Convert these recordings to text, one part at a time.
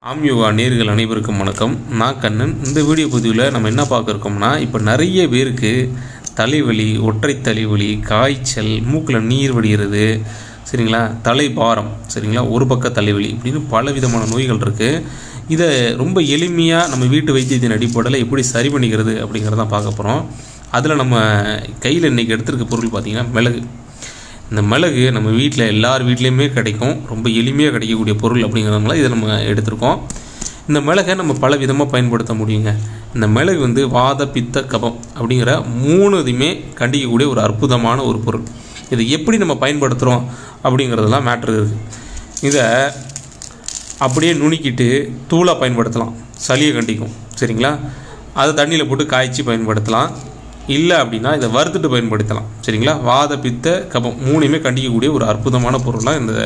ஆம்யோகா நேர்கள் அனைவருக்கும் வணக்கம் நான் கண்ணன் இந்த வீடியோ பதிவில் நம்ம என்ன பார்க்க இருக்கோம்னா இப்போ நிறைய பேருக்கு தலைவலி ஒற்றை தலைவலி காய்ச்சல் மூக்கில் நீர் வடிகிறது சரிங்களா தலைபாரம் சரிங்களா ஒரு பக்க தலைவலி இப்படின்னு பல விதமான நோய்கள் இருக்குது இதை ரொம்ப எளிமையாக நம்ம வீட்டு வைத்தியத்தின் அடிப்படையில் எப்படி சரி பண்ணிக்கிறது அப்படிங்கிறதான் பார்க்க போகிறோம் அதில் நம்ம கையில் இன்றைக்கி எடுத்திருக்க பொருள் பார்த்திங்கன்னா மிளகு இந்த மிளகு நம்ம வீட்டில் எல்லார் வீட்லேயுமே கிடைக்கும் ரொம்ப எளிமையாக கிடைக்கக்கூடிய பொருள் அப்படிங்கிறதுனால இதை நம்ம எடுத்திருக்கோம் இந்த மிளகை நம்ம பல விதமாக பயன்படுத்த முடியுங்க இந்த மிளகு வந்து வாத பித்த கபம் அப்படிங்கிற மூணு இதையுமே கண்டிக்கக்கூடிய ஒரு அற்புதமான ஒரு பொருள் இதை எப்படி நம்ம பயன்படுத்துகிறோம் அப்படிங்கிறதெல்லாம் மேட்ரு இருக்குது இதை அப்படியே நுணுக்கிட்டு தூளாக பயன்படுத்தலாம் சளியை கண்டிக்கும் சரிங்களா அதை தண்ணியில் போட்டு காய்ச்சி பயன்படுத்தலாம் இல்லை அப்படின்னா இதை வறுத்துட்டு பயன்படுத்தலாம் சரிங்களா வாத பித்த கபம் மூணுமே கண்டிக்கக்கூடிய ஒரு அற்புதமான பொருளாக இந்த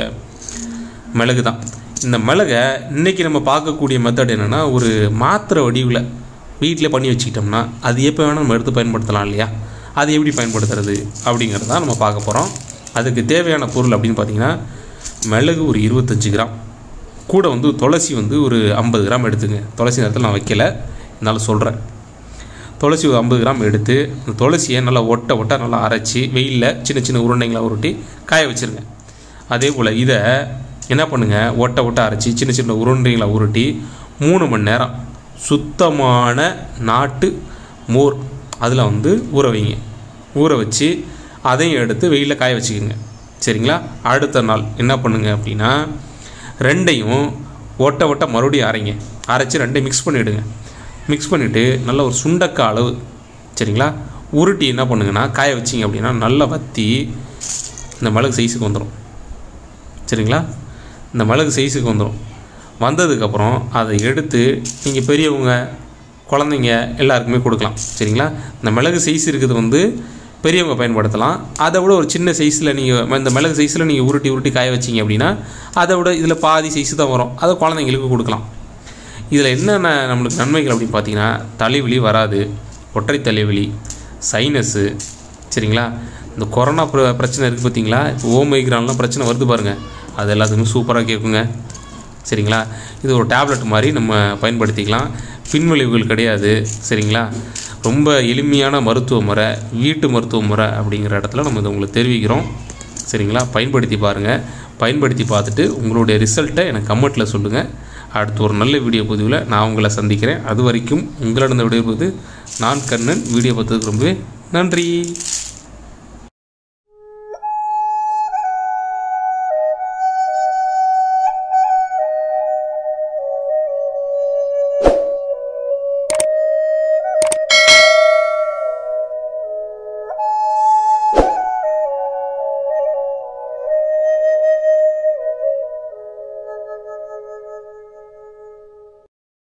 மிளகு தான் இந்த மிளகை இன்றைக்கி நம்ம பார்க்கக்கூடிய மெத்தட் என்னென்னா ஒரு மாத்திரை வடிவில் வீட்டில் பண்ணி வச்சுக்கிட்டோம்னா அது எப்போ வேணால் நம்ம எடுத்து பயன்படுத்தலாம் இல்லையா அது எப்படி பயன்படுத்துறது அப்படிங்கிறது தான் நம்ம பார்க்க போகிறோம் அதுக்கு தேவையான பொருள் அப்படின்னு பார்த்தீங்கன்னா மிளகு ஒரு இருபத்தஞ்சி கிராம் கூட வந்து துளசி வந்து ஒரு ஐம்பது கிராம் எடுத்துங்க துளசி நேரத்தில் நான் வைக்கல இருந்தாலும் சொல்கிறேன் துளசி ஒரு ஐம்பது கிராம் எடுத்து அந்த துளசியை நல்லா ஒட்ட ஒட்ட நல்லா அரைச்சி வெயிலில் சின்ன சின்ன உருண்டைங்களை உருட்டி காய வச்சுருங்க அதே போல் இதை என்ன பண்ணுங்கள் ஒட்ட ஒட்ட அரைச்சி சின்ன சின்ன உருண்டைங்களை உருட்டி மூணு மணி நேரம் சுத்தமான நாட்டு மோர் அதில் வந்து ஊற வைங்க ஊற வச்சு அதையும் எடுத்து வெயிலில் காய வச்சுக்கோங்க சரிங்களா அடுத்த நாள் என்ன பண்ணுங்க அப்படின்னா ரெண்டையும் ஒட்ட ஒட்ட மறுபடியும் அரைங்க அரைச்சி ரெண்டையும் மிக்ஸ் பண்ணிவிடுங்க மிக்ஸ் பண்ணிவிட்டு நல்ல ஒரு சுண்டக்காய் அளவு சரிங்களா உருட்டி என்ன பண்ணுங்கன்னா காய வச்சிங்க அப்படின்னா நல்லா வற்றி இந்த மிளகு சைஸுக்கு வந்துடும் சரிங்களா இந்த மிளகு சைஸுக்கு வந்துடும் வந்ததுக்கப்புறம் அதை எடுத்து நீங்கள் பெரியவங்க குழந்தைங்க எல்லாருக்குமே கொடுக்கலாம் சரிங்களா இந்த மிளகு சைஸ் இருக்குது வந்து பெரியவங்க பயன்படுத்தலாம் அதை விட ஒரு சின்ன சைஸில் நீங்கள் இந்த மிளகு சைஸில் நீங்கள் உருட்டி உருட்டி காய வச்சிங்க அப்படின்னா அதை விட இதில் பாதி சைஸ் தான் வரும் அதை குழந்தைங்களுக்கு கொடுக்கலாம் இதில் என்னென்ன நம்மளுக்கு நன்மைகள் அப்படின்னு பார்த்தீங்கன்னா தலைவலி வராது ஒற்றை தலைவலி சைனஸு சரிங்களா இந்த கொரோனா பிர பிரச்சனை இருக்குது பார்த்தீங்களா இப்போ ஓமைக்ரான்லாம் பிரச்சனை வருது பாருங்கள் அது எல்லாத்துக்குமே சூப்பராக கேட்குங்க சரிங்களா இது ஒரு டேப்லெட் மாதிரி நம்ம பயன்படுத்திக்கலாம் பின்விளைவுகள் கிடையாது சரிங்களா ரொம்ப எளிமையான மருத்துவ முறை வீட்டு மருத்துவ முறை அப்படிங்கிற இடத்துல நம்ம இதை உங்களுக்கு தெரிவிக்கிறோம் சரிங்களா பயன்படுத்தி பாருங்கள் பயன்படுத்தி பார்த்துட்டு உங்களுடைய ரிசல்ட்டை எனக்கு கமெண்ட்டில் சொல்லுங்கள் அடுத்து ஒரு நல்ல வீடியோ பதிவில் நான் உங்களை சந்திக்கிறேன் அது வரைக்கும் உங்களிடம் விடைபெறுவது நான் கண்ணன் வீடியோ பார்த்ததுக்கு ரொம்பவே நன்றி